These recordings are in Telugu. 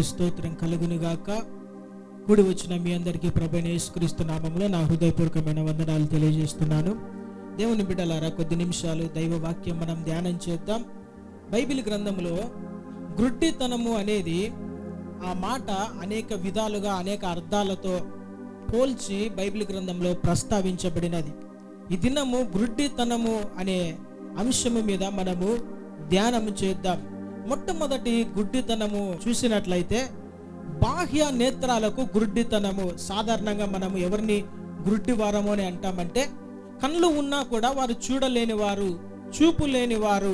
దేవునికి స్తోత్రం కలుగును గాక కూడి వచ్చిన మీ అందరికీ ప్రభైన యేసుక్రీస్తు నామంలో నా హృదయపూర్వకమైన వందనాలు తెలియజేస్తున్నాను దేవుని బిడ్డలారా కొద్ది నిమిషాలు దైవ వాక్యం మనం ధ్యానం చేద్దాం బైబిల్ గ్రంథంలో గ్రుడ్డితనము అనేది ఆ మాట అనేక విధాలుగా అనేక అర్థాలతో పోల్చి బైబిల్ గ్రంథంలో ప్రస్తావించబడినది ఈ దినము గ్రుడ్డితనము అనే అంశము మీద మనము ధ్యానం చేద్దాం మొట్టమొదటి గుడ్డితనము చూసినట్లయితే బాహ్య నేత్రాలకు గుడ్డితనము సాధారణంగా మనము ఎవరిని గుడ్డివారము అని అంటామంటే కళ్ళు ఉన్నా కూడా వారు చూడలేని వారు చూపు లేని వారు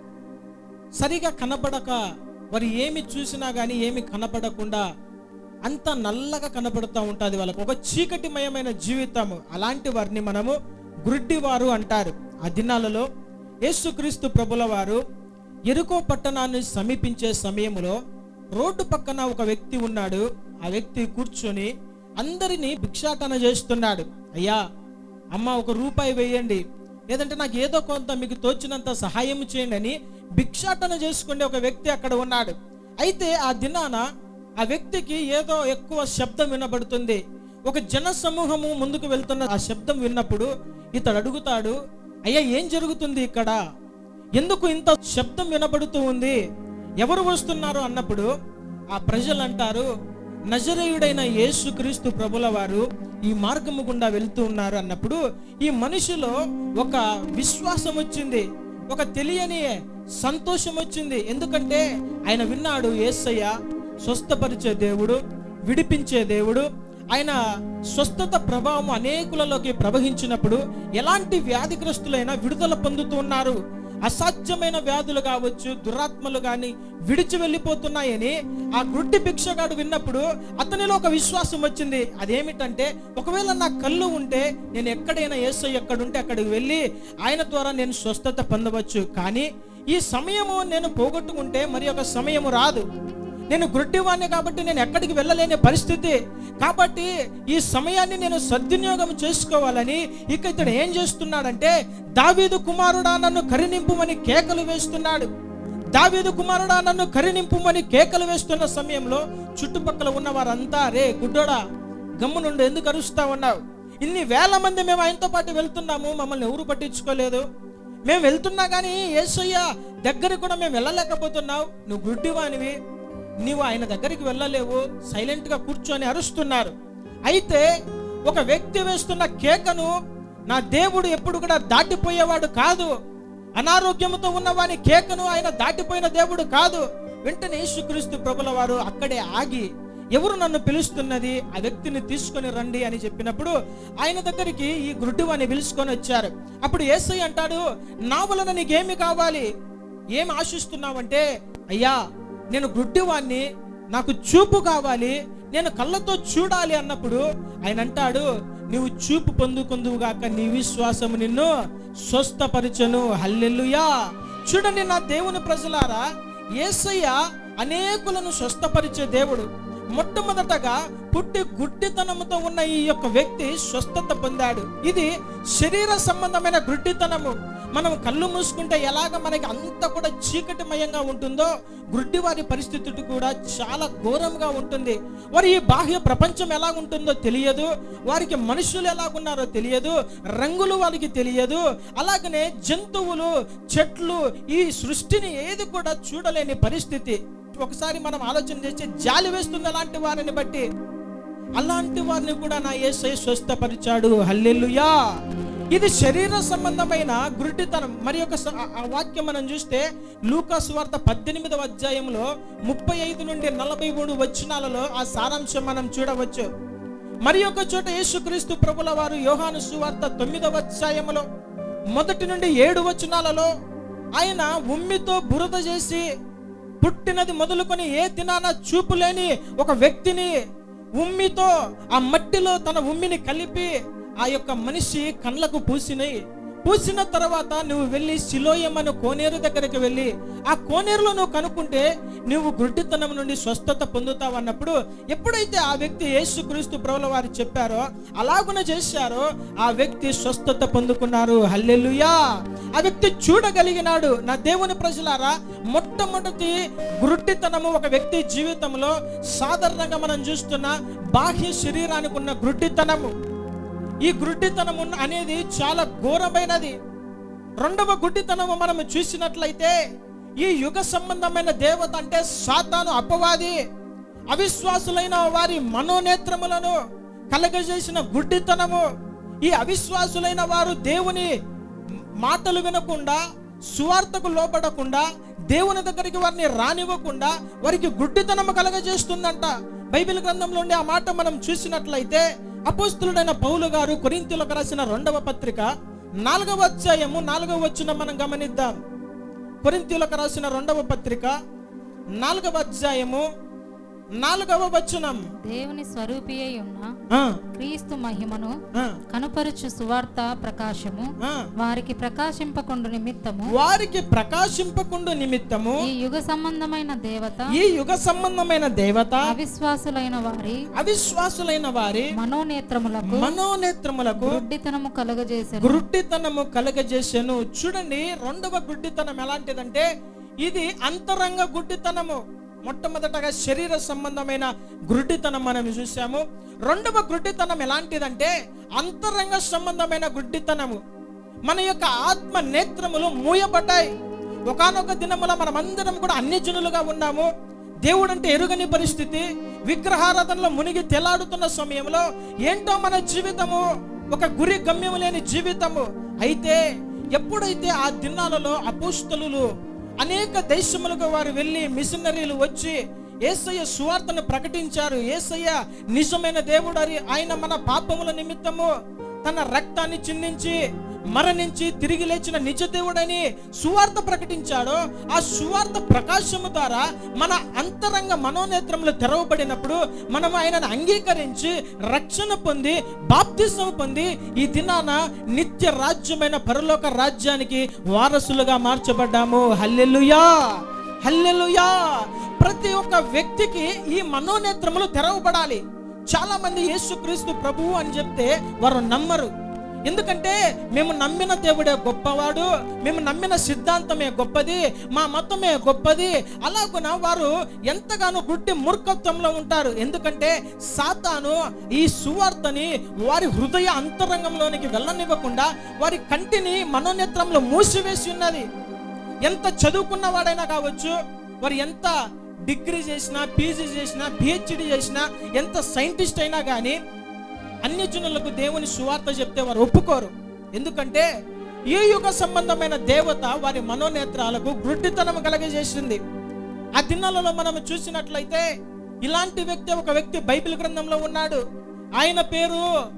సరిగా కనపడక వారు ఏమి చూసినా కానీ ఏమి కనపడకుండా అంత నల్లగా కనపడుతూ ఉంటుంది వాళ్ళకు ఒక చీకటిమయమైన జీవితము అలాంటి వారిని మనము గుడ్డివారు అంటారు ఆ దినాలలో యేసుక్రీస్తు ప్రభుల వారు ఎరుకో పట్టణాన్ని సమీపించే సమయంలో రోడ్డు పక్కన ఒక వ్యక్తి ఉన్నాడు ఆ వ్యక్తి కూర్చొని అందరినీ భిక్షాటన చేస్తున్నాడు అయ్యా అమ్మ ఒక రూపాయి వేయండి లేదంటే నాకు ఏదో కొంత మీకు తోచినంత సహాయం చేయండి అని భిక్షాటన చేసుకునే ఒక వ్యక్తి అక్కడ ఉన్నాడు అయితే ఆ దినాన ఆ వ్యక్తికి ఏదో ఎక్కువ శబ్దం వినబడుతుంది ఒక జన సమూహము ముందుకు వెళ్తున్న ఆ శబ్దం విన్నప్పుడు ఇతడు అడుగుతాడు అయ్యా ఏం జరుగుతుంది ఇక్కడ ఎందుకు ఇంత శబ్దం వినబడుతూ ఉంది ఎవరు వస్తున్నారు అన్నప్పుడు ఆ ప్రజలు అంటారు నజరేయుడైన యేసుక్రీస్తు ప్రభుల వారు ఈ మార్గము గుండా వెళ్తూ ఉన్నారు అన్నప్పుడు ఈ మనిషిలో ఒక విశ్వాసం వచ్చింది ఒక తెలియని సంతోషం వచ్చింది ఎందుకంటే ఆయన విన్నాడు యేసయ్య స్వస్థపరిచే దేవుడు విడిపించే దేవుడు ఆయన స్వస్థత ప్రభావం అనేకులలోకి ప్రవహించినప్పుడు ఎలాంటి వ్యాధిగ్రస్తులైనా విడుదల పొందుతూ ఉన్నారు అసాధ్యమైన వ్యాధులు కావచ్చు దురాత్మలు కానీ విడిచి వెళ్ళిపోతున్నాయని ఆ గుడ్డి భిక్షగాడు విన్నప్పుడు అతనిలో ఒక విశ్వాసం వచ్చింది అదేమిటంటే ఒకవేళ నా కళ్ళు ఉంటే నేను ఎక్కడైనా ఏసో ఎక్కడుంటే అక్కడికి వెళ్ళి ఆయన ద్వారా నేను స్వస్థత పొందవచ్చు కానీ ఈ సమయము నేను పోగొట్టుకుంటే మరి ఒక సమయము రాదు నేను గుడ్డివాణ్ణి కాబట్టి నేను ఎక్కడికి వెళ్ళలేని పరిస్థితి కాబట్టి ఈ సమయాన్ని నేను సద్వినియోగం చేసుకోవాలని ఇక ఇతడు ఏం చేస్తున్నాడంటే దావీదు కుమారుడా నన్ను కరినింపుమని కేకలు వేస్తున్నాడు దావీదు కుమారుడా నన్ను కరినింపుమని కేకలు వేస్తున్న సమయంలో చుట్టుపక్కల ఉన్న వారంతా రే గుడ్డోడా గమ్ము నుండి ఎందుకు అరుస్తా ఉన్నావు ఇన్ని వేల మంది మేము ఆయనతో పాటు వెళ్తున్నాము మమ్మల్ని ఎవరు పట్టించుకోలేదు మేము వెళ్తున్నా కానీ ఏసయ్య దగ్గర కూడా మేము వెళ్ళలేకపోతున్నావు నువ్వు గుడ్డివానివి నీవు ఆయన దగ్గరికి వెళ్ళలేవు సైలెంట్ గా కూర్చొని అరుస్తున్నారు అయితే ఒక వ్యక్తి వేస్తున్న కేకను నా దేవుడు ఎప్పుడు కూడా దాటిపోయేవాడు కాదు అనారోగ్యంతో ఉన్న వాని కేకను ఆయన దాటిపోయిన దేవుడు కాదు వెంటనే యేసుక్రీస్తు ప్రభుల వారు అక్కడే ఆగి ఎవరు నన్ను పిలుస్తున్నది ఆ వ్యక్తిని తీసుకొని రండి అని చెప్పినప్పుడు ఆయన దగ్గరికి ఈ గుడ్డివాని పిలుచుకొని వచ్చారు అప్పుడు ఏసై అంటాడు నా వలన నీకేమి కావాలి ఏం ఆశిస్తున్నావంటే అయ్యా నేను గుడ్డివాణ్ణి నాకు చూపు కావాలి నేను కళ్ళతో చూడాలి అన్నప్పుడు ఆయన అంటాడు నీవు చూపు పొందుకుందువుగాక నీ విశ్వాసము నిన్ను స్వస్థపరచను హల్లెల్లుయా చూడండి నా దేవుని ప్రజలారా యేసయ్య అనేకులను స్వస్థపరిచే దేవుడు మొట్టమొదటగా పుట్టి గుడ్డితనముతో ఉన్న ఈ యొక్క వ్యక్తి స్వస్థత పొందాడు ఇది శరీర సంబంధమైన గుడ్డితనము మనం కళ్ళు మూసుకుంటే ఎలాగ మనకి అంత కూడా చీకటిమయంగా ఉంటుందో గుడ్డి వారి పరిస్థితి కూడా చాలా ఘోరంగా ఉంటుంది వారి ఈ బాహ్య ప్రపంచం ఎలా ఉంటుందో తెలియదు వారికి మనుషులు ఎలాగున్నారో తెలియదు రంగులు వారికి తెలియదు అలాగనే జంతువులు చెట్లు ఈ సృష్టిని ఏది కూడా చూడలేని పరిస్థితి ఒకసారి మనం ఆలోచన చేసి జాలి వేస్తుంది అలాంటి వారిని బట్టి అలాంటి వారిని కూడా నా ఏసై స్వస్థపరిచాడు హల్లెల్లుయా ఇది శరీర సంబంధమైన గురుడితనం మరి ఒక స- ఆ- ఆ వాక్యం మనం చూస్తే లూకాసు వార్త పద్దెనిమిదవ అధ్యాయంలో ముప్పై ఐదు నుండి నలభై మూడు వచనాలలో ఆ సారాంశం మనం చూడవచ్చు మరి ఒక చోట యేసుక్రీస్తు ప్రభుల వారు యోహాను సువార్త తొమ్మిదవ అధ్యాయములో మొదటి నుండి ఏడు వచనాలలో ఆయన ఉమ్మితో బురద చేసి పుట్టినది మొదలుకొని ఏ దినాన చూపు లేని ఒక వ్యక్తిని ఉమ్మితో ఆ మట్టిలో తన ఉమ్మిని కలిపి ఆ యొక్క మనిషి కళ్ళకు పూసినాయి పూసిన తర్వాత నువ్వు వెళ్ళి శిలోయం అనే కోనేరు దగ్గరికి వెళ్ళి ఆ కోనేరులో నువ్వు కనుక్కుంటే నువ్వు గుడ్డితనం నుండి స్వస్థత పొందుతావు అన్నప్పుడు ఎప్పుడైతే ఆ వ్యక్తి యేసుక్రీస్తు ప్రభుల వారు చెప్పారో అలాగున చేశారో ఆ వ్యక్తి స్వస్థత పొందుకున్నారు హల్లెలూయా ఆ వ్యక్తి చూడగలిగినాడు నా దేవుని ప్రజలారా మొట్టమొదటి గురుట్టితనము ఒక వ్యక్తి జీవితంలో సాధారణంగా మనం చూస్తున్న బాహ్య శరీరానికి ఉన్న గురుట్టితనము ఈ గుడ్డితనం ఉన్న- అనేది చాలా ఘోరమైనది రెండవ గుడ్డితనము మనం చూసినట్లయితే ఈ యుగ సంబంధమైన దేవత అంటే సాతాను అపవాది అవిశ్వాసులైన వారి మనోనేత్రములను కలగజేసిన గుడ్డితనము ఈ అవిశ్వాసులైన వారు దేవుని మాటలు వినకుండా సువార్తకు లోపడకుండా దేవుని దగ్గరికి వారిని రానివ్వకుండా వారికి గుడ్డితనము కలగజేస్తుందంట బైబిల్ గ్రంథంలో ఉండే ఆ మాట మనం చూసినట్లయితే అపోస్తులుడైన పౌలు గారు కొరింతీలకు రాసిన రెండవ పత్రిక నాలుగవ అధ్యాయము నాలుగవ వచ్చిన మనం గమనిద్దాం కొరింతీలకు రాసిన రెండవ పత్రిక నాలుగవ అధ్యాయము నాలుగవ వచనం దేవుని స్వరూపి అయి ఉన్న ఆ, క్రీస్తు మహిమను ఆ, కనుపరుచు సువార్త ప్రకాశము ఆ. వారికి ప్రకాశింపకుండు నిమిత్తము వారికి ప్రకాశింపకుండు నిమిత్తము ఈ యుగ సంబంధమైన దేవత ఈ యుగ సంబంధమైన దేవత అవిశ్వాసులైన వారి అవిశ్వాసులైన వారి మనోనేత్రములకు మనోనేత్రములకు గుడ్డితనము కలుగజేసెను గుడ్డితనము కలగజేసాను చూడండి రెండవ గుడ్డితనం ఎలాంటిదంటే ఇది అంతరంగ గుడ్డితనము మొట్టమొదటగా శరీర సంబంధమైన గుడ్డితనం మనం చూసాము రెండవ గుడ్డితనం ఎలాంటిదంటే అంతరంగ సంబంధమైన గుడ్డితనము మన యొక్క ఆత్మ నేత్రములు మూయబడ్డాయి ఒకానొక దినముల మనమందరం కూడా అన్యజనులుగా ఉన్నాము దేవుడు అంటే ఎరుగని పరిస్థితి విగ్రహారాధనలో మునిగి తెలాడుతున్న సమయంలో ఏంటో మన జీవితము ఒక గురి గమ్యం లేని జీవితము అయితే ఎప్పుడైతే ఆ దినాలలో అపోస్తలులు అనేక దేశములకు వారు వెళ్ళి మిషనరీలు వచ్చి ఏసయ్య సువార్తను ప్రకటించారు ఏసయ్య నిజమైన దేవుడు అని ఆయన మన పాపముల నిమిత్తము తన రక్తాన్ని చిందించి మరణించి తిరిగి లేచిన నిజ దేవుడని సువార్త ప్రకటించాడో ఆ సువార్త ప్రకాశము ద్వారా మన అంతరంగ మనోనేత్రములు తెరవబడినప్పుడు మనం ఆయనను అంగీకరించి రక్షణ పొంది బాప్తిసం పొంది ఈ దినాన నిత్య రాజ్యమైన పరలోక రాజ్యానికి వారసులుగా మార్చబడ్డాము హల్లెలూయా హల్లెలూయా ప్రతి ఒక్క వ్యక్తికి ఈ మనోనేత్రములు తెరవబడాలి చాలా మంది యేసుక్రీస్తు ప్రభువు అని చెప్తే వారు నమ్మరు ఎందుకంటే మేము నమ్మిన దేవుడే గొప్పవాడు మేము నమ్మిన సిద్ధాంతమే గొప్పది మా మతమే గొప్పది అలాగున వారు ఎంతగానో గుడ్డి మూర్ఖత్వంలో ఉంటారు ఎందుకంటే సాతాను ఈ సువార్తని వారి హృదయ అంతరంగంలోనికి వెళ్ళనివ్వకుండా వారి కంటిని మనోనేత్రంలో మూసివేసి ఉన్నది ఎంత చదువుకున్న వాడైనా కావచ్చు వారు ఎంత డిగ్రీ చేసినా పీజీ చేసినా పిహెచ్డి చేసినా ఎంత సైంటిస్ట్ అయినా కానీ అన్యజనులకు దేవుని సువార్త చెప్తే వారు ఒప్పుకోరు ఎందుకంటే ఈ యుగ సంబంధమైన దేవత వారి మనోనేత్రాలకు గుడ్డితనం కలగజేసింది ఆ దినాలలో మనం చూసినట్లయితే ఇలాంటి వ్యక్తి ఒక వ్యక్తి బైబిల్ గ్రంథంలో ఉన్నాడు ఆయన పేరు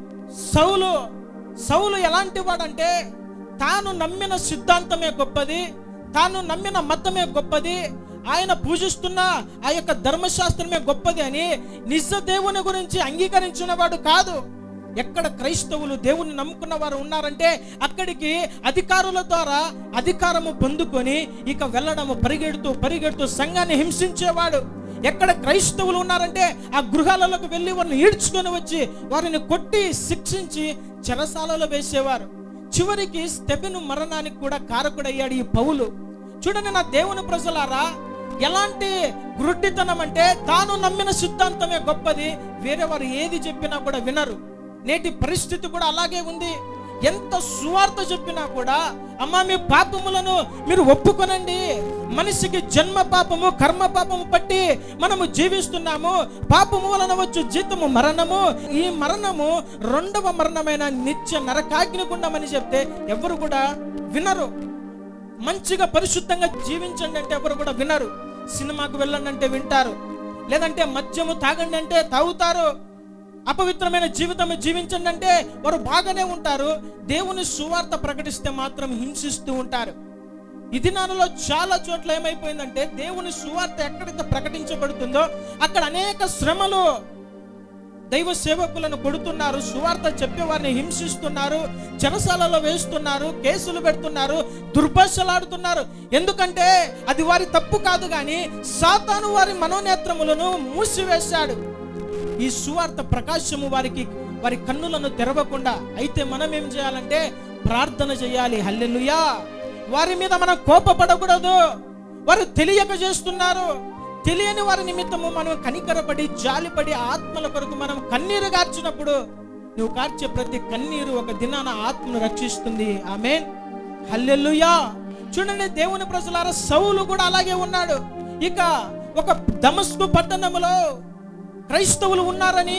సౌలు సౌలు ఎలాంటి వాడంటే తాను నమ్మిన సిద్ధాంతమే గొప్పది తాను నమ్మిన మతమే గొప్పది ఆయన పూజిస్తున్న ఆ యొక్క ధర్మశాస్త్రమే గొప్పది అని నిజ దేవుని గురించి అంగీకరించిన వాడు కాదు ఎక్కడ క్రైస్తవులు దేవుని నమ్ముకున్న వారు ఉన్నారంటే అక్కడికి అధికారుల ద్వారా అధికారము పొందుకొని ఇక వెళ్ళడము పరిగెడుతూ పరిగెడుతూ సంఘాన్ని హింసించేవాడు ఎక్కడ క్రైస్తవులు ఉన్నారంటే ఆ గృహాలలోకి వెళ్ళి వారిని ఈడ్చుకొని వచ్చి వారిని కొట్టి శిక్షించి చెరసాలలో వేసేవారు చివరికి స్టెఫెను మరణానికి కూడా కారకుడయ్యాడు ఈ పౌలు చూడండి నా దేవుని ప్రజలారా ఎలాంటి గురుడ్డితనం అంటే తాను నమ్మిన సిద్ధాంతమే గొప్పది వేరే వారు ఏది చెప్పినా కూడా వినరు నేటి పరిస్థితి కూడా అలాగే ఉంది ఎంత సువార్త చెప్పినా కూడా అమ్మా మీ పాపములను మీరు ఒప్పుకొనండి మనిషికి జన్మ పాపము కర్మ పాపము పట్టి మనము జీవిస్తున్నాము పాపము వలన వచ్చు జీతము మరణము ఈ మరణము రెండవ మరణమైన నిత్య నరకాగ్ని గుండమని చెప్తే ఎవరు కూడా వినరు మంచిగా పరిశుద్ధంగా జీవించండి అంటే ఎవరు కూడా వినరు సినిమాకు వెళ్ళండి అంటే వింటారు లేదంటే మద్యము తాగండి అంటే తాగుతారు అపవిత్రమైన జీవితం జీవించండి అంటే వారు బాగానే ఉంటారు దేవుని సువార్త ప్రకటిస్తే మాత్రం హింసిస్తూ ఉంటారు ఈ దినాలలో చాలా చోట్ల ఏమైపోయిందంటే దేవుని సువార్త ఎక్కడైతే ప్రకటించబడుతుందో అక్కడ అనేక శ్రమలు దైవ సేవకులను కొడుతున్నారు సువార్త చెప్పే వారిని హింసిస్తున్నారు చెరసాలలో వేస్తున్నారు కేసులు పెడుతున్నారు దుర్భాషలాడుతున్నారు ఎందుకంటే అది వారి తప్పు కాదు కానీ సాతాను వారి మనోనేత్రములను మూసివేశాడు ఈ సువార్త ప్రకాశము వారికి వారి కన్నులను తెరవకుండా అయితే మనం ఏం చేయాలంటే ప్రార్థన చేయాలి హల్లెలూయా వారి మీద మనం కోపపడకూడదు వారు తెలియక చేస్తున్నారు తెలియని వారి నిమిత్తము మనం కనికరపడి జాలిపడి ఆత్మల కొరకు మనం కన్నీరు కార్చినప్పుడు నువ్వు కార్చే ప్రతి కన్నీరు ఒక దినాన ఆత్మను రక్షిస్తుంది ఆమె హల్లెలూయా చూడండి దేవుని ప్రజలారా సౌలు కూడా అలాగే ఉన్నాడు ఇక ఒక దమస్కు పట్టణములో క్రైస్తవులు ఉన్నారని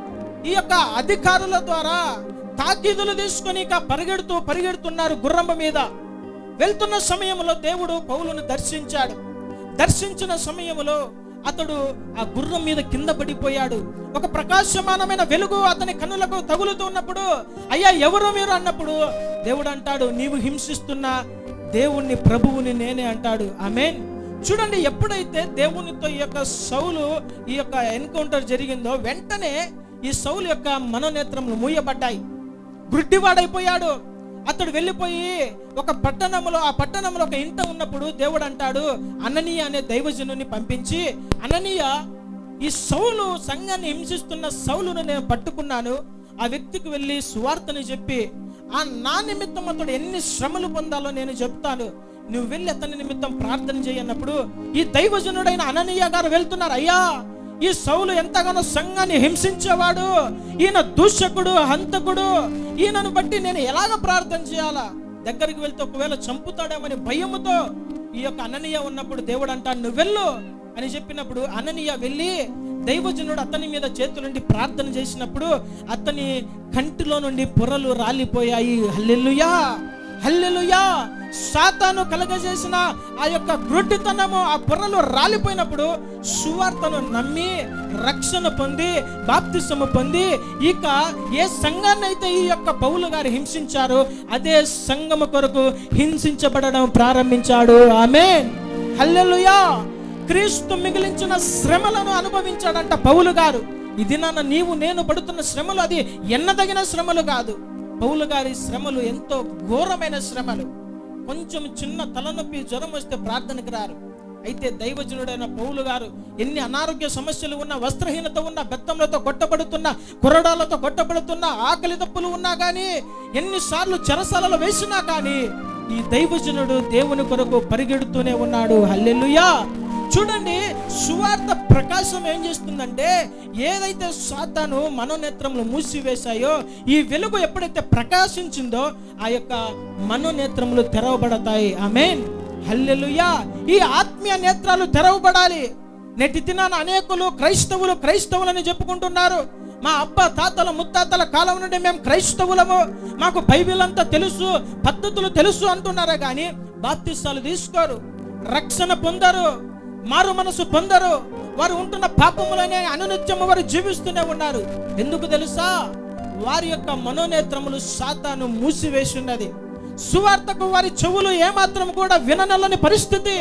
ఈ యొక్క అధికారుల ద్వారా తాకీదులు తీసుకొని ఇక పరిగెడుతూ పరిగెడుతున్నారు గుర్రమ్మ మీద వెళ్తున్న సమయంలో దేవుడు పౌలును దర్శించాడు దర్శించిన సమయంలో అతడు ఆ గుర్రం మీద కింద పడిపోయాడు ఒక ప్రకాశమానమైన వెలుగు అతని కన్నులకు తగులుతూ ఉన్నప్పుడు అయ్యా ఎవరు మీరు అన్నప్పుడు దేవుడు అంటాడు నీవు హింసిస్తున్న దేవుణ్ణి ప్రభువుని నేనే అంటాడు ఆమెన్ చూడండి ఎప్పుడైతే దేవునితో ఈ యొక్క సౌలు ఈ యొక్క ఎన్కౌంటర్ జరిగిందో వెంటనే ఈ సౌలు యొక్క మనోనేత్రములు మూయబడ్డాయి గుడ్డివాడైపోయాడు అతడు వెళ్ళిపోయి ఒక పట్టణంలో ఆ పట్టణంలో ఒక ఇంట ఉన్నప్పుడు దేవుడు అంటాడు అననీయ అనే దైవజనుని పంపించి అననీయ ఈ సౌలు సంఘాన్ని హింసిస్తున్న సౌలును నేను పట్టుకున్నాను ఆ వ్యక్తికి వెళ్ళి సువార్తని చెప్పి ఆ నా నిమిత్తం అతడు ఎన్ని శ్రమలు పొందాలో నేను చెప్తాను నువ్వు వెళ్ళి అతని నిమిత్తం ప్రార్థన చేయన్నప్పుడు ఈ దైవజనుడైన అననీయ గారు వెళ్తున్నారు అయ్యా ఈ సౌలు ఎంతగానో సంఘాన్ని హింసించేవాడు ఈయన దూషకుడు హంతకుడు ఈయనను బట్టి నేను ఎలాగ ప్రార్థన చేయాలా దగ్గరికి వెళ్తే ఒకవేళ చంపుతాడేమని భయముతో ఈ యొక్క అననీయ ఉన్నప్పుడు దేవుడు అంటాడు నువ్వు వెళ్ళు అని చెప్పినప్పుడు అననీయ వెళ్ళి దైవజనుడు అతని మీద చేతులుండి ప్రార్థన చేసినప్పుడు అతని కంటిలో నుండి పొరలు రాలిపోయాయి హల్లెలూయా హల్లెలూయా సాతాను కలగజేసిన ఆ యొక్క గ్రుడ్డితనము ఆ పొరలు రాలిపోయినప్పుడు సువార్తను నమ్మి రక్షణ పొంది బాప్తిసము పొంది ఇక ఏ సంఘాన్ని అయితే ఈ యొక్క పౌలు గారు హింసించారో అదే సంఘము కొరకు హింసించబడడం ప్రారంభించాడు ఆమె హల్లెలూయా క్రీస్తు మిగిలించిన శ్రమలను అనుభవించాడంట పౌలు గారు ఇది నాన్న నీవు నేను పడుతున్న శ్రమలు అది ఎన్నదగిన శ్రమలు కాదు పౌలు గారి శ్రమలు ఎంతో ఘోరమైన శ్రమలు కొంచెం చిన్న తలనొప్పి జ్వరం వస్తే ప్రార్థనకు రారు అయితే దైవజనుడైన పౌలు గారు ఎన్ని అనారోగ్య సమస్యలు ఉన్నా వస్త్రహీనత ఉన్నా బెత్తంలతో కొట్టబడుతున్నా కురడాలతో కొట్టబడుతున్నా ఆకలి తప్పులు ఉన్నా కానీ ఎన్నిసార్లు చెరసాలలో వేసినా కానీ ఈ దైవజనుడు దేవుని కొరకు పరిగెడుతూనే ఉన్నాడు హల్లెలూయా చూడండి సువార్త ప్రకాశం ఏం చేస్తుందంటే ఏదైతే సాతాను మనోనేత్రములు మూసివేశాయో ఈ వెలుగు ఎప్పుడైతే ప్రకాశించిందో ఆ యొక్క మనోనేత్రములు తెరవబడతాయి ఆమెన్ హల్లెలూయా ఈ ఆత్మీయ నేత్రాలు తెరవబడాలి నేటి దినాన అనేకులు క్రైస్తవులు క్రైస్తవులని చెప్పుకుంటున్నారు మా అబ్బ తాతల ముత్తాతల కాలం నుండి మేము క్రైస్తవులము మాకు బైబిల్ అంతా తెలుసు పద్ధతులు తెలుసు అంటున్నారా కానీ బాప్తిస్తాలు తీసుకోరు రక్షణ పొందరు మారు మనసు పొందరు వారు ఉంటున్న పాపములనే అనునిత్యము వారు జీవిస్తూనే ఉన్నారు ఎందుకు తెలుసా వారి యొక్క మనోనేత్రములు సాతాను మూసివేసి ఉన్నది సువార్తకు వారి చెవులు ఏమాత్రం కూడా విననలని పరిస్థితి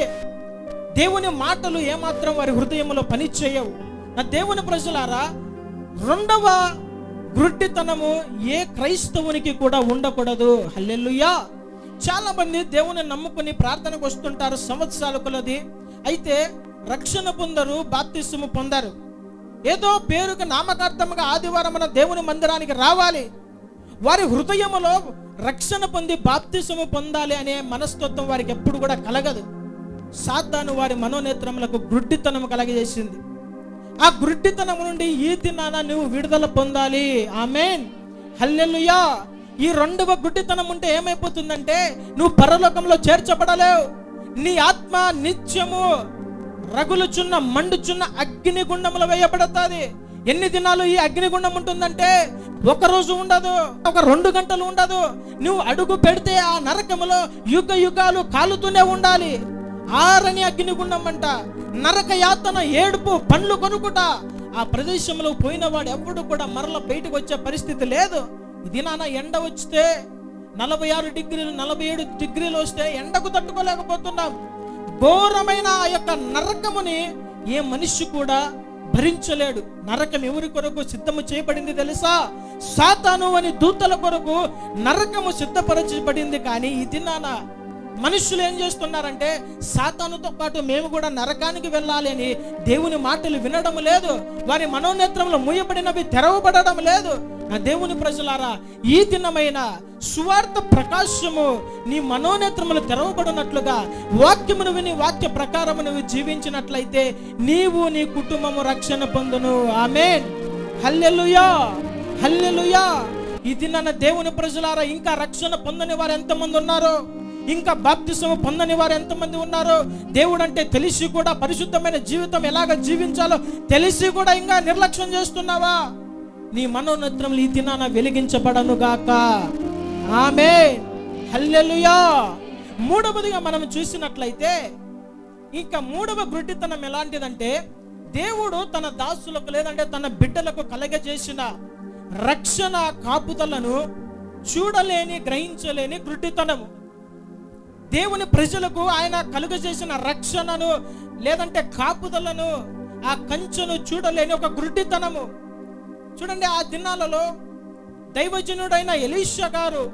దేవుని మాటలు ఏమాత్రం వారి హృదయంలో పనిచేయవు నా దేవుని ప్రజలారా రెండవ గ్రుడ్డితనము ఏ క్రైస్తవునికి కూడా ఉండకూడదు హల్లెలూయా చాలా మంది దేవుని నమ్ముకుని ప్రార్థనకు వస్తుంటారు సంవత్సరాల కొలది అయితే రక్షణ పొందరు బాప్తిస్ము పొందరు ఏదో పేరుకు నామకార్థముగా ఆదివారం మన దేవుని మందిరానికి రావాలి వారి హృదయములో రక్షణ పొంది బాప్తిసము పొందాలి అనే మనస్తత్వం వారికి ఎప్పుడు కూడా కలగదు సాతాను వారి మనోనేత్రములకు గుడ్డితనం కలగజేసింది ఆ గుడ్డితనం నుండి ఈ దినాన నువ్వు విడుదల పొందాలి ఆమెన్ హల్లెలూయా ఈ రెండవ గుడ్డితనం ఉంటే ఏమైపోతుందంటే నువ్వు పరలోకంలో చేర్చబడలేవు నీ ఆత్మ నిత్యము రగులుచున్న మండుచున్న అగ్నిగుండంలో వేయబడుతుంది ఎన్ని దినాలు ఈ అగ్నిగుండం ఉంటుందంటే ఒక రోజు ఉండదు ఒక రెండు గంటలు ఉండదు నువ్వు అడుగు పెడితే ఆ నరకములో యుగ యుగాలు కాలుతూనే ఉండాలి ఆరని అగ్నిగుండం అంట నరక యాతన ఏడుపు పండ్లు కొనుకుట ఆ ప్రదేశంలో పోయిన వాడు ఎప్పుడు కూడా మరల బయటకు వచ్చే పరిస్థితి లేదు ఇది నాన్న ఎండ వచ్చితే నలభై ఆరు డిగ్రీలు నలభై ఏడు డిగ్రీలు వస్తే ఎండకు తట్టుకోలేకపోతున్నాం ఘోరమైన ఆ యొక్క నరకముని ఏ మనిషి కూడా భరించలేడు నరకం ఎవరి కొరకు సిద్ధము చేయబడింది తెలుసా సాతాను అని దూతల కొరకు నరకము సిద్ధపరచబడింది కానీ ఈ దినాన మనుషులు ఏం చేస్తున్నారంటే సాతానుతో పాటు మేము కూడా నరకానికి వెళ్ళాలి అని దేవుని మాటలు వినడం లేదు వారి మనోనేత్రంలో మూయబడినవి తెరవబడడం లేదు నా దేవుని ప్రజలారా ఈ దినమైన సువార్త ప్రకాశము నీ మనోనేత్రములు తెరవబడినట్లుగా వాక్యమును విని వాక్య ప్రకారము నువ్వు జీవించినట్లయితే నీవు నీ కుటుంబము రక్షణ పొందును ఆమెన్ హల్లెలూయా హల్లెలూయా ఇది నన్న దేవుని ప్రజలారా ఇంకా రక్షణ పొందని వారు ఎంతమంది ఉన్నారో ఇంకా బాప్తిసము పొందని వారు ఎంతమంది ఉన్నారో దేవుడు అంటే తెలిసి కూడా పరిశుద్ధమైన జీవితం ఎలాగ జీవించాలో తెలిసి కూడా ఇంకా నిర్లక్ష్యం చేస్తున్నావా నీ మనోనేత్రములు ఈ దినాన వెలిగించబడను గాక ఆమె హల్లెలూయా మూడవదిగా మనం చూసినట్లయితే ఇంకా మూడవ గుడ్డితనం ఎలాంటిదంటే దేవుడు తన దాసులకు లేదంటే తన బిడ్డలకు కలగజేసిన రక్షణ కాపుదలను చూడలేని గ్రహించలేని గుడ్డితనము దేవుని ప్రజలకు ఆయన కలుగజేసిన రక్షణను లేదంటే కాపుదలను ఆ కంచెను చూడలేని ఒక గుడ్డితనము చూడండి ఆ దినాలలో దైవజనుడైన ఎలీషా గారు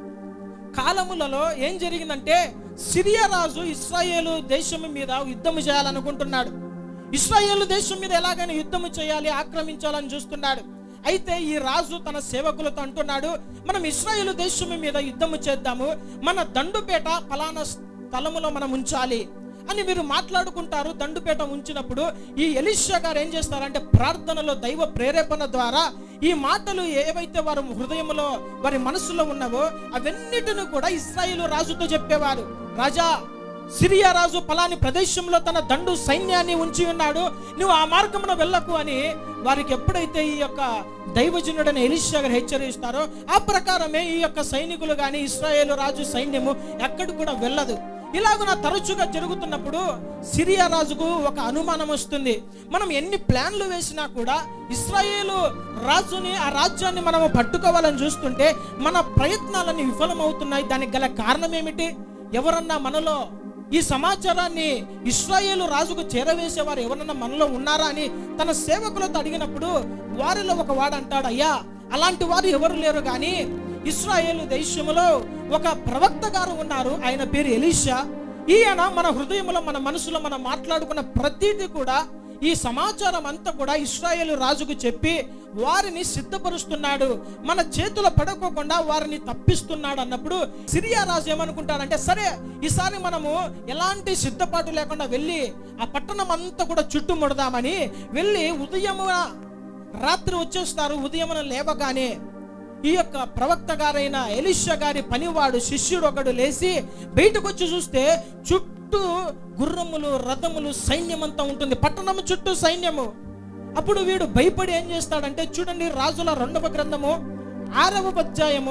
కాలములలో ఏం జరిగిందంటే సిరియా రాజు ఇస్రాయేలు దేశం మీద యుద్ధం చేయాలనుకుంటున్నాడు ఇస్రాయేలు దేశం మీద ఎలాగైనా యుద్ధం చేయాలి ఆక్రమించాలని చూస్తున్నాడు అయితే ఈ రాజు తన సేవకులతో అంటున్నాడు మనం ఇస్రాయేలు దేశం మీద యుద్ధము చేద్దాము మన దండుపేట ఫలానా స్థలములో మనం ఉంచాలి అని మీరు మాట్లాడుకుంటారు దండుపేట ఉంచినప్పుడు ఈ ఎలిషా గారు ఏం చేస్తారంటే ప్రార్థనలో దైవ ప్రేరేపణ ద్వారా ఈ మాటలు ఏవైతే వారి హృదయంలో వారి మనసులో ఉన్నావో అవన్నిటిని కూడా ఇస్రాయేలు రాజుతో చెప్పేవారు రాజా సిరియా రాజు పలాని ప్రదేశంలో తన దండు సైన్యాన్ని ఉంచి ఉన్నాడు నువ్వు ఆ మార్గమున వెళ్ళకు అని వారికి ఎప్పుడైతే ఈ యొక్క దైవజనుడని ఎలిషా గారు హెచ్చరిస్తారో ఆ ప్రకారమే ఈ యొక్క సైనికులు కానీ ఇస్రాయేలు రాజు సైన్యము ఎక్కడికి కూడా వెళ్ళదు ఇలాగున తరచుగా జరుగుతున్నప్పుడు సిరియా రాజుకు ఒక అనుమానం వస్తుంది మనం ఎన్ని ప్లాన్లు వేసినా కూడా ఇస్రాయేలు రాజుని ఆ రాజ్యాన్ని మనము పట్టుకోవాలని చూస్తుంటే మన ప్రయత్నాలన్నీ విఫలమవుతున్నాయి దానికి గల కారణం ఏమిటి ఎవరన్నా మనలో ఈ సమాచారాన్ని ఇస్రాయేలు రాజుకు చేరవేసేవారు ఎవరన్నా మనలో ఉన్నారా అని తన సేవకులతో అడిగినప్పుడు వారిలో ఒక వాడు అంటాడు అయ్యా అలాంటి వారు ఎవరు లేరు కానీ ఇస్రాయేలు దేశములో ఒక ప్రవక్త గారు ఉన్నారు ఆయన పేరు ఎలీషా ఈయన మన హృదయంలో మన మనసులో మనం మాట్లాడుకున్న ప్రతిదీ కూడా ఈ సమాచారం అంతా కూడా ఇస్రాయేలు రాజుకు చెప్పి వారిని సిద్ధపరుస్తున్నాడు మన చేతుల పడుకోకుండా వారిని తప్పిస్తున్నాడు అన్నప్పుడు సిరియా రాజు ఏమనుకుంటాడంటే సరే ఈసారి మనము ఎలాంటి సిద్ధపాటు లేకుండా వెళ్ళి ఆ పట్టణం అంతా కూడా చుట్టుముడదామని వెళ్ళి ఉదయమున రాత్రి వచ్చేస్తారు ఉదయమున లేవగానే ఈ యొక్క ప్రవక్త గారైన ఎలిషా గారి పనివాడు శిష్యుడు ఒకడు లేచి బయటకు వచ్చి చూస్తే చుట్టూ గుర్రములు రథములు సైన్యమంతా ఉంటుంది పట్టణము చుట్టూ సైన్యము అప్పుడు వీడు భయపడి ఏం చేస్తాడంటే చూడండి రాజుల రెండవ గ్రంథము ఆరవ అధ్యాయము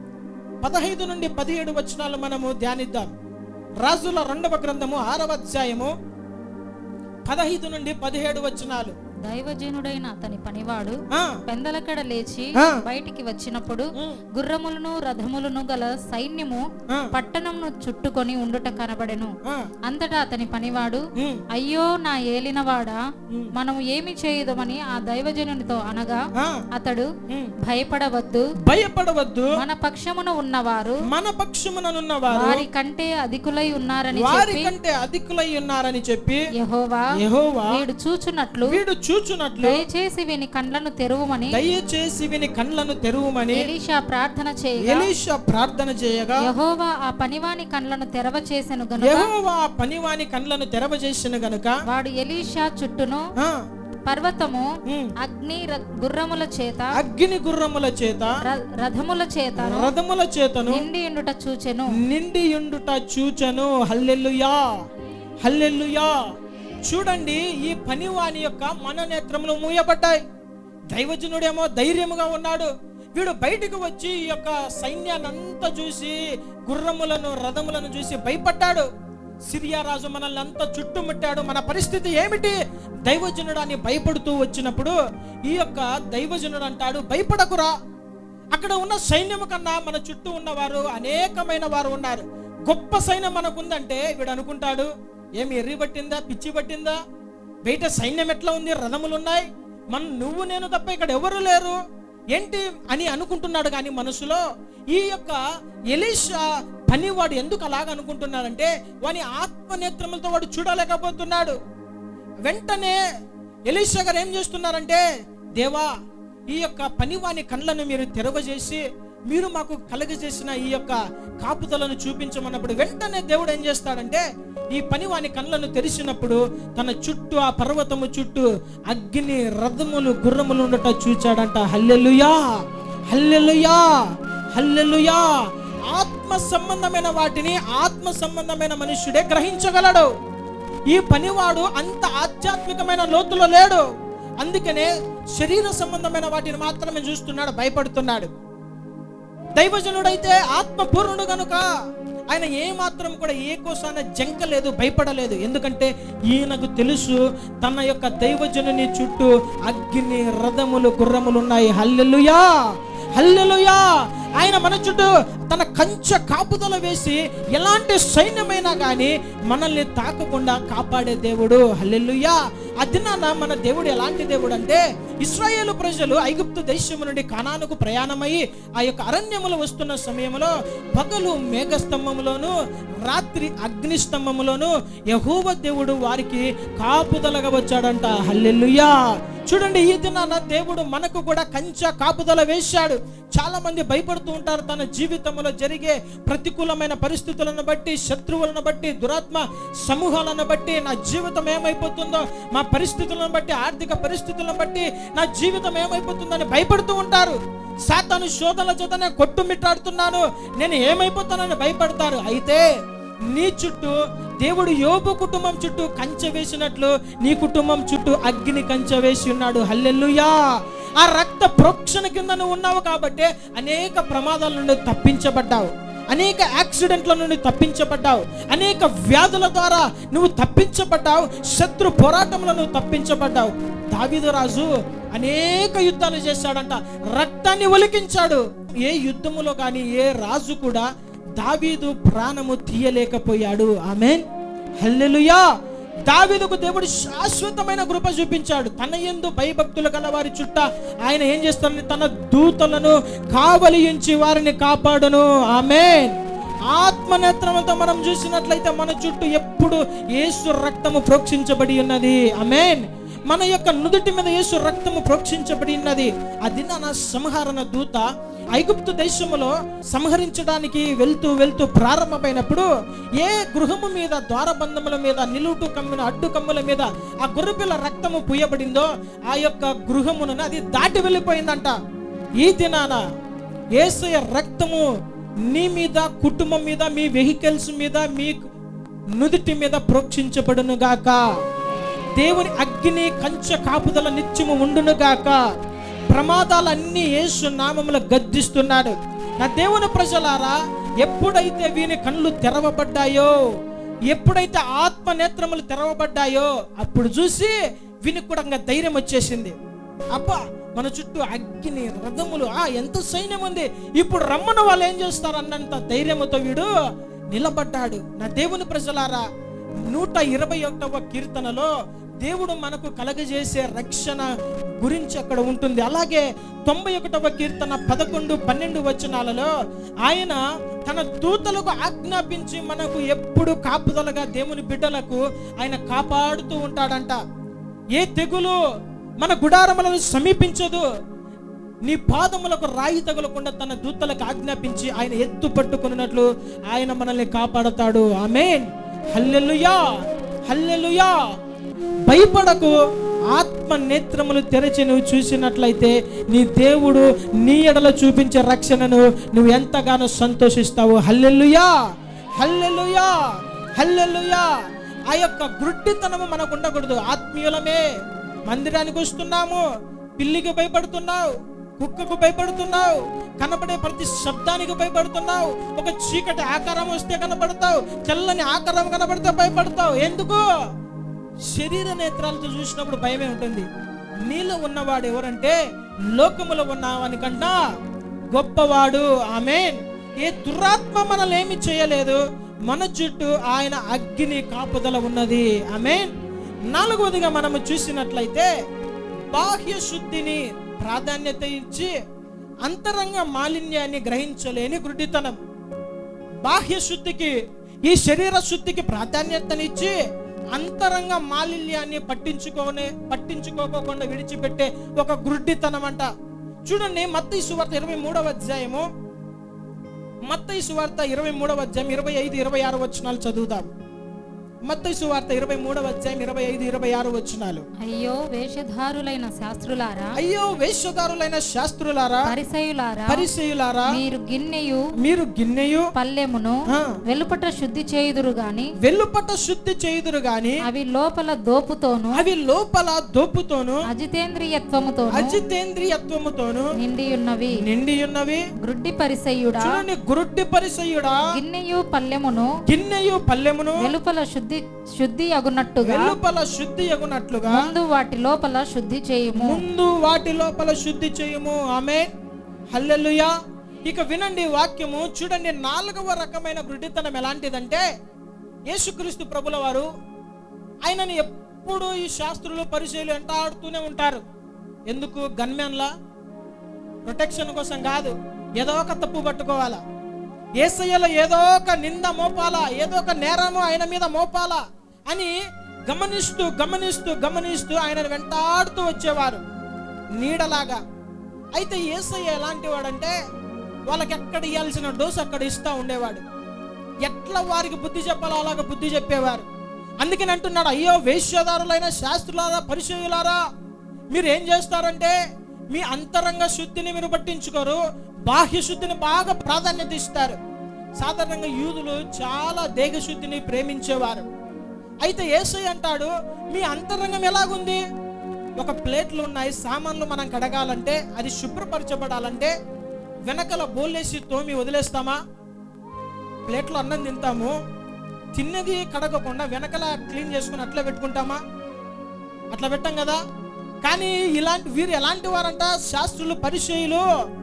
పదహైదు నుండి పదిహేడు వచనాలు మనము ధ్యానిద్దాం రాజుల రెండవ గ్రంథము ఆరవ అధ్యాయము పదహైదు నుండి పదిహేడు వచనాలు దైవజనుడైన అతని పనివాడు ఆ, పెందలకడ లేచి ఆ. బయటికి వచ్చినప్పుడు ఉమ్, గుర్రములను రథములను గల సైన్యము ఆ, పట్టణంను చుట్టుకొని ఉండుట కనబడెను ఆ, అంతటా అతని పనివాడు ఉమ్, అయ్యో నా ఏలినవాడా ఉమ్, మనము ఏమి చేయుదమని ఆ దైవజనునితో అనగా ఆ, అతడు ఉమ్. భయపడవద్దు భయపడవద్దు మన పక్షమున ఉన్నవారు మన పక్షముననున్న వారు వారి కంటే అధికులై ఉన్నారని వారి చెప్పి కంటే అధికులై ఉన్నారని చెప్పి యెహోవా యెహోవా వీడు చూచున్నట్లు వీడు చూచున్నట్లు దయచేసి వీని కండ్లను తెరువమని దయచేసి విని కళ్ళను తెరువమని ఎలీషా ప్రార్థన చేయగా ఎలీషా ప్రార్థన చేయగా యెహోవా ఆ పనివాని కండ్లను తెరవ చేసెను గనుక యెహోవా ఆ పనివాని కళ్ళను తెరవజేసిన గనుక వాడు ఎలీషా చుట్టూను ఆ, పర్వతము ఉమ్, అగ్ని ర- గుర్రముల చేత అగ్ని గుర్రముల చేత ర- రథముల చేతను రథముల చేతను నిండి ఉండుట చూచెను నిండి ఉండుట చూచను హల్లెల్లుయా హల్లెల్లుయా చూడండి ఈ పనివాని యొక్క మననేత్రములు మూయబడ్డాయి దైవజనుడేమో ధైర్యముగా ఉన్నాడు వీడు బయటకు వచ్చి ఈ యొక్క సైన్యాన్ని అంతా చూసి గుర్రములను రథములను చూసి భయపడ్డాడు సిరియా రాజు మనల్ని అంతా చుట్టుముట్టాడు మన పరిస్థితి ఏమిటి దైవజనుడు అని భయపడుతూ వచ్చినప్పుడు ఈ యొక్క దైవజనుడు అంటాడు భయపడకురా అక్కడ ఉన్న సైన్యము కన్నా మన చుట్టూ ఉన్నవారు అనేకమైన వారు ఉన్నారు గొప్ప సైన్యం మనకుందంటే వీడు అనుకుంటాడు ఏమి ఎర్రి పట్టిందా పిచ్చి పట్టిందా బయట సైన్యం ఎట్లా ఉంది రథములు ఉన్నాయి మన నువ్వు నేను తప్ప ఇక్కడ ఎవరు లేరు ఏంటి అని అనుకుంటున్నాడు కానీ మనసులో ఈ యొక్క ఎలీషా పనివాడు ఎందుకు అలాగ అనుకుంటున్నాడంటే వాని ఆత్మనేత్రములతో వాడు చూడలేకపోతున్నాడు వెంటనే ఎలీషా గారు ఏం చేస్తున్నారంటే దేవా ఈ యొక్క పనివాని కళ్ళను మీరు తెరవజేసి మీరు మాకు కలుగజేసిన ఈ యొక్క కాపుదలను చూపించమన్నప్పుడు వెంటనే దేవుడు ఏం చేస్తాడంటే ఈ పని వాని కళ్ళను తెరిచినప్పుడు తన చుట్టూ ఆ పర్వతము చుట్టూ అగ్ని రథములు గుర్రములు ఉండట చూచాడంట హల్లెలుయా హల్లెలుయా హల్లెలుయా ఆత్మ సంబంధమైన వాటిని ఆత్మ సంబంధమైన మనుష్యుడే గ్రహించగలడు ఈ పనివాడు అంత ఆధ్యాత్మికమైన లోతులో లేడు అందుకనే శరీర సంబంధమైన వాటిని మాత్రమే చూస్తున్నాడు భయపడుతున్నాడు దైవజనుడైతే ఆత్మపూర్ణుడు గనుక ఆయన ఏ మాత్రం కూడా ఏ కోసాన జంకలేదు భయపడలేదు ఎందుకంటే ఈయనకు తెలుసు తన యొక్క దైవజనుని చుట్టూ అగ్ని రథములు గుర్రములు ఉన్నాయి హల్లెలుయా హల్లెలుయా ఆయన మన చుట్టూ తన కంచ కాపుదల వేసి ఎలాంటి సైన్యమైనా కానీ మనల్ని తాకకుండా కాపాడే దేవుడు హల్లెలుయా ఆ దినాన మన దేవుడు ఎలాంటి దేవుడు అంటే ఇస్రాయేలు ప్రజలు ఐగుప్తు దేశము నుండి కానానుకు ప్రయాణమై ఆ యొక్క అరణ్యములు వస్తున్న సమయంలో పగలు మేఘస్తంభములోను రాత్రి అగ్ని స్తంభములోను యహోవ దేవుడు వారికి కాపుదలగా వచ్చాడంట హల్లెలుయా చూడండి ఈ దినాన దేవుడు మనకు కూడా కంచ కాపుదల వేశాడు చాలా మంది భయపడుతూ ఉంటారు తన జీవితంలో జరిగే ప్రతికూలమైన పరిస్థితులను బట్టి శత్రువులను బట్టి దురాత్మ సమూహాలను బట్టి నా జీవితం ఏమైపోతుందో మా పరిస్థితులను బట్టి ఆర్థిక పరిస్థితులను బట్టి నా జీవితం ఏమైపోతుందని భయపడుతూ ఉంటారు సాతాను శోధనల చేతనే కొట్టుమిట్టాడుతున్నాను నేను ఏమైపోతానని భయపడతారు అయితే నీ చుట్టూ దేవుడు యోబు కుటుంబం చుట్టూ కంచె వేసినట్లు నీ కుటుంబం చుట్టూ అగ్ని కంచె వేసి ఉన్నాడు హల్లెల్లుయా ఆ రక్త ప్రోక్షణ కింద నువ్వు ఉన్నావు కాబట్టి అనేక ప్రమాదాల నుండి తప్పించబడ్డావు అనేక యాక్సిడెంట్ల నుండి తప్పించబడ్డావు అనేక వ్యాధుల ద్వారా నువ్వు తప్పించబడ్డావు శత్రు పోరాటంలో నువ్వు తప్పించబడ్డావు దావీదు రాజు అనేక యుద్ధాలు చేశాడంట రక్తాన్ని ఒలికించాడు ఏ యుద్ధములో కానీ ఏ రాజు కూడా దావీదు ప్రాణము తీయలేకపోయాడు ఆమెన్ హల్లెలూయా దావీదుకు దేవుడు శాశ్వతమైన కృప చూపించాడు తన ఎందు భయభక్తులు గల వారి చుట్ట ఆయన ఏం చేస్తాడని తన దూతలను కావలించి వారిని కాపాడును ఆమెన్ ఆత్మనేత్రములతో మనం చూసినట్లయితే మన చుట్టూ ఎప్పుడు యేసు రక్తము ప్రోక్షించబడి ఉన్నది ఆమెన్ మన యొక్క నుదుటి మీద యేసు రక్తము ప్రోక్షించబడి ఉన్నది అది నా సంహరణ దూత ఐగుప్తు దేశములో సంహరించడానికి వెళ్తూ వెళ్తూ ప్రారంభమైనప్పుడు ఏ గృహము మీద ద్వారబంధముల మీద నిలువుటు కమ్మిన అడ్డు కమ్ముల మీద ఆ గొర్రెపిల్ల రక్తము పూయబడిందో ఆ యొక్క గృహమును అది దాటి వెళ్ళిపోయిందంట ఈ దినాన ఏసయ రక్తము నీ మీద కుటుంబం మీద మీ వెహికల్స్ మీద మీ నుదుటి మీద ప్రోక్షించబడును గాక దేవుని అగ్ని కంచ కాపుదల నిత్యము ఉండును గాక ప్రమాదాలన్నీ యేసు నామములో గద్దిస్తున్నాడు నా దేవుని ప్రజలారా ఎప్పుడైతే వీని కళ్ళు తెరవబడ్డాయో ఎప్పుడైతే ఆత్మ నేత్రములు తెరవబడ్డాయో అప్పుడు చూసి వీనికి కూడా ఇంకా ధైర్యం వచ్చేసింది అబ్బా మన చుట్టూ అగ్ని రథములు ఆ ఎంత సైన్యం ఉంది ఇప్పుడు రమ్మను వాళ్ళు ఏం చేస్తారు అన్నంత ధైర్యముతో వీడు నిలబడ్డాడు నా దేవుని ప్రజలారా నూట ఇరవై ఒకటవ కీర్తనలో దేవుడు మనకు కలగజేసే రక్షణ గురించి అక్కడ ఉంటుంది అలాగే తొంభై ఒకటవ కీర్తన పదకొండు పన్నెండు వచనాలలో ఆయన తన దూతలకు ఆజ్ఞాపించి మనకు ఎప్పుడు కాపుదలగా దేవుని బిడ్డలకు ఆయన కాపాడుతూ ఉంటాడంట ఏ తెగులు మన గుడారములను సమీపించదు నీ పాదములకు రాయి తగలకుండా తన దూతలకు ఆజ్ఞాపించి ఆయన ఎత్తు పట్టుకున్నట్లు ఆయన మనల్ని కాపాడతాడు ఆమెన్ హల్లెలూయా హల్లెలూయా భయపడకు ఆత్మ నేత్రములు తెరచి నువ్వు చూసినట్లయితే నీ దేవుడు నీ ఎడల చూపించే రక్షణను నువ్వు ఎంతగానో సంతోషిస్తావు హల్లెలూయా హల్లెలూయా హల్లెలూయా ఆ యొక్క గుడ్డితనము మనకు ఉండకూడదు ఆత్మీయులమే మందిరానికి వస్తున్నాము పిల్లికి భయపడుతున్నావు కుక్కకు భయపడుతున్నావు కనపడే ప్రతి శబ్దానికి భయపడుతున్నావు ఒక చీకటి ఆకారం వస్తే కనపడతావు తెల్లని ఆకారం కనపడితే భయపడతావు ఎందుకు శరీర నేత్రాలతో చూసినప్పుడు భయమే ఉంటుంది నీలో ఉన్నవాడు ఎవరంటే లోకములో ఉన్నవాని కన్నా గొప్పవాడు ఆమెన్ ఏ దురాత్మ మనల్ని ఏమి చేయలేదు మన చుట్టూ ఆయన అగ్ని కాపుదల ఉన్నది ఆమెన్ నాలుగవదిగా మనము చూసినట్లయితే బాహ్య శుద్ధిని ప్రాధాన్యత ఇచ్చి అంతరంగ మాలిన్యాన్ని గ్రహించలేని గుడ్డితనం బాహ్య శుద్ధికి ఈ శరీర శుద్ధికి ప్రాధాన్యతనిచ్చి అంతరంగ మాలిన్యాన్ని పట్టించుకోనే పట్టించుకోకుండా విడిచిపెట్టే ఒక గుడ్డితనం అంట చూడండి మత్తయి సువార్త ఇరవై మూడవ అధ్యాయము మత్తయి సువార్త ఇరవై మూడవ అధ్యాయం ఇరవై ఐదు ఇరవై ఆరు వచనాలు చదువుదాం మత్తయి సువార్త ఇరవై మూడవ అధ్యాయం ఇరవై ఐదు ఇరవై ఆరు వచనాలు అయ్యో వేషధారులైన శాస్త్రులారా అయ్యో వేశ్యదారులైన శాస్త్రులారా పరిసయులారా పరిచయులారా మీరు గిన్నెయు మీరు గిన్నెయు పల్లెమును ఆ, వెలుపట శుద్ధి చేయుదురు గాని వెల్లుపట శుద్ధి చేయుదురు గాని అవి లోపల దోపుతోను అవి లోపల దోపుతోను అజితేంద్రియత్వముతోను అజితేంద్రియత్వముతోను నిండి ఉన్నవి నిండి ఉన్నవి గ్రుడ్డి పరిసయుడా చూడండి గురుడ్డి పరిసయుడా గిన్నెయు పల్లెమును గిన్నెయు పల్లెమును వెలుపల శుద్ధి శుద్ధి అగునట్టుగా వెలుపల శుద్ధి అగునట్లుగా ముందు వాటి లోపల శుద్ధి చేయుము ముందు వాటి లోపల శుద్ధి చేయము ఆమె హల్లెలూయా ఇక వినండి వాక్యము చూడండి నాలుగవ రకమైన వృద్ధితనం ఎలాంటిదంటే యేసుక్రీస్తు ప్రభుల వారు ఆయనని ఎప్పుడు ఈ శాస్త్రులు పరిచయలు వెంటాడుతూనే ఉంటారు ఎందుకు గన్మెన్లా ప్రొటెక్షన్ కోసం కాదు ఏదో ఒక తప్పు పట్టుకోవాలా ఏసయ్యలో ఏదో ఒక నింద మోపాలా ఏదో ఒక నేరము ఆయన మీద మోపాలా అని గమనిస్తూ గమనిస్తూ గమనిస్తూ ఆయనను వెంటాడుతూ వచ్చేవారు నీడలాగా అయితే ఏసయ్య ఎలాంటి వాడంటే వాళ్ళకి ఎక్కడ ఇవ్వాల్సిన డోసు అక్కడ ఇస్తూ ఉండేవాడు ఎట్లా వారికి బుద్ధి చెప్పాలో అలాగ బుద్ధి చెప్పేవారు అందుకని అంటున్నాడు అయ్యో వేశ్యదారులైన శాస్త్రులారా పరిచయులారా మీరు ఏం చేస్తారంటే మీ అంతరంగ శుద్ధిని మీరు పట్టించుకోరు బాహ్య శుద్ధిని బాగా ప్రాధాన్యత ఇస్తారు సాధారణంగా యూదులు చాలా దేహ శుద్ధిని ప్రేమించేవారు అయితే ఏసై అంటాడు మీ అంతరంగం ఎలాగుంది ఒక ప్లేట్లు ఉన్నాయి సామాన్లు మనం కడగాలంటే అది శుభ్రపరచబడాలంటే వెనకల బోల్లేసి తోమి వదిలేస్తామా ప్లేట్లో అన్నం తింటాము తిన్నది కడగకుండా వెనకల క్లీన్ చేసుకుని అట్లా పెట్టుకుంటామా అట్లా పెట్టాం కదా కానీ ఇలాంటి వీరు ఎలాంటి వారంట శాస్త్రులు పరిచయులు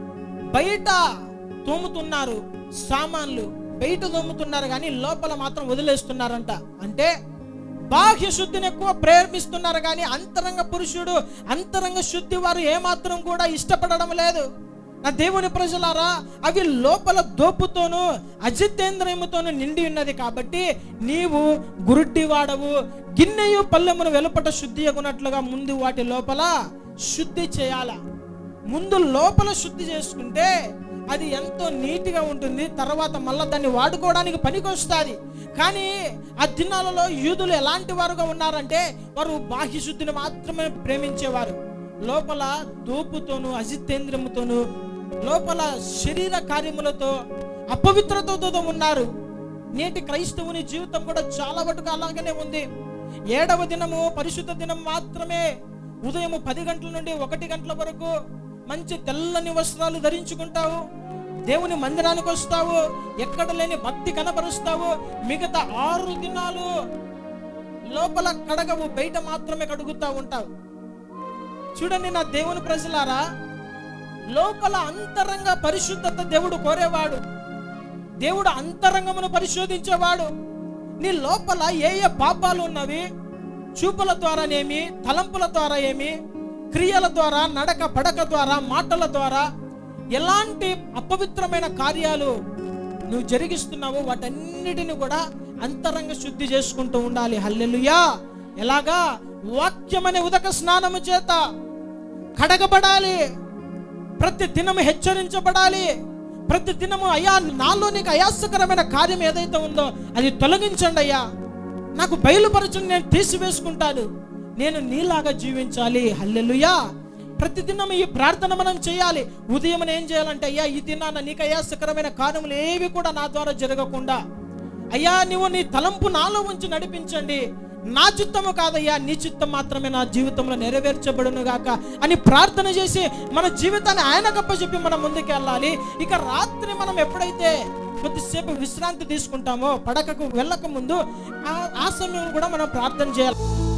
బయట తోముతున్నారు సామాన్లు బయట తోముతున్నారు కానీ లోపల మాత్రం వదిలేస్తున్నారంట అంటే బాహ్య శుద్ధిని ఎక్కువ ప్రేమిస్తున్నారు కానీ అంతరంగ పురుషుడు అంతరంగ శుద్ధి వారు ఏమాత్రం కూడా ఇష్టపడడం లేదు నా దేవుని ప్రజలారా అవి లోపల దోపుతోను అజితేంద్రియముతోను నిండి ఉన్నది కాబట్టి నీవు గురుడ్డి వాడవు గిన్నెయు పల్లెమును వెలుపట శుద్ధి అగునట్లుగా ముందు వాటి లోపల శుద్ధి చేయాల ముందు లోపల శుద్ధి చేసుకుంటే అది ఎంతో నీట్గా ఉంటుంది తర్వాత మళ్ళీ దాన్ని వాడుకోవడానికి పనికొస్తుంది కానీ ఆ దినాలలో యూదులు ఎలాంటి వారుగా ఉన్నారంటే వారు బాహ్య శుద్ధిని మాత్రమే ప్రేమించేవారు లోపల దోపుతోను అజితేంద్రముతోను లోపల శరీర కార్యములతో అపవిత్రతతో ఉన్నారు నేటి క్రైస్తవుని జీవితం కూడా చాలా మటుకు అలాగనే ఉంది ఏడవ దినము పరిశుద్ధ దినం మాత్రమే ఉదయం పది గంటల నుండి ఒకటి గంటల వరకు మంచి తెల్లని వస్త్రాలు ధరించుకుంటావు దేవుని మందిరానికి వస్తావు ఎక్కడ లేని భక్తి కనపరుస్తావు మిగతా ఆరు దినాలు లోపల కడగవు బయట మాత్రమే కడుగుతా ఉంటావు చూడండి నా దేవుని ప్రజలారా లోపల అంతరంగ పరిశుద్ధత దేవుడు కోరేవాడు దేవుడు అంతరంగమును పరిశోధించేవాడు నీ లోపల ఏ ఏ పాపాలు ఉన్నవి చూపుల ద్వారానేమి తలంపుల ద్వారా ఏమి క్రియల ద్వారా నడక పడక ద్వారా మాటల ద్వారా ఎలాంటి అపవిత్రమైన కార్యాలు నువ్వు జరిగిస్తున్నావో వాటన్నిటిని కూడా అంతరంగ శుద్ధి చేసుకుంటూ ఉండాలి హల్లెలూయా ఎలాగా వాక్యం అనే ఉదక స్నానము చేత కడగబడాలి ప్రతి దినము హెచ్చరించబడాలి ప్రతి దినము అయ్యా నాలో నీకు అయాసకరమైన కార్యం ఏదైతే ఉందో అది తొలగించండి అయ్యా నాకు బయలుపరచండి నేను తీసివేసుకుంటాను నేను నీలాగా జీవించాలి హల్లెలూయా ప్రతి దినం ఈ ప్రార్థన మనం చేయాలి ఉదయం ఏం చేయాలంటే అయ్యా ఈ దినాన నీకు అయాసకరమైన కార్యములు ఏవి కూడా నా ద్వారా జరగకుండా అయ్యా నువ్వు నీ తలంపు నాలో ఉంచి నడిపించండి నా చిత్తము కాదయ్యా నీ చిత్తం మాత్రమే నా జీవితంలో నెరవేర్చబడును గాక అని ప్రార్థన చేసి మన జీవితాన్ని ఆయన చెప్పి మనం ముందుకు వెళ్ళాలి ఇక రాత్రి మనం ఎప్పుడైతే కొద్దిసేపు విశ్రాంతి తీసుకుంటామో పడకకు వెళ్ళక ముందు ఆ- ఆ సమయం కూడా మనం ప్రార్థన చేయాలి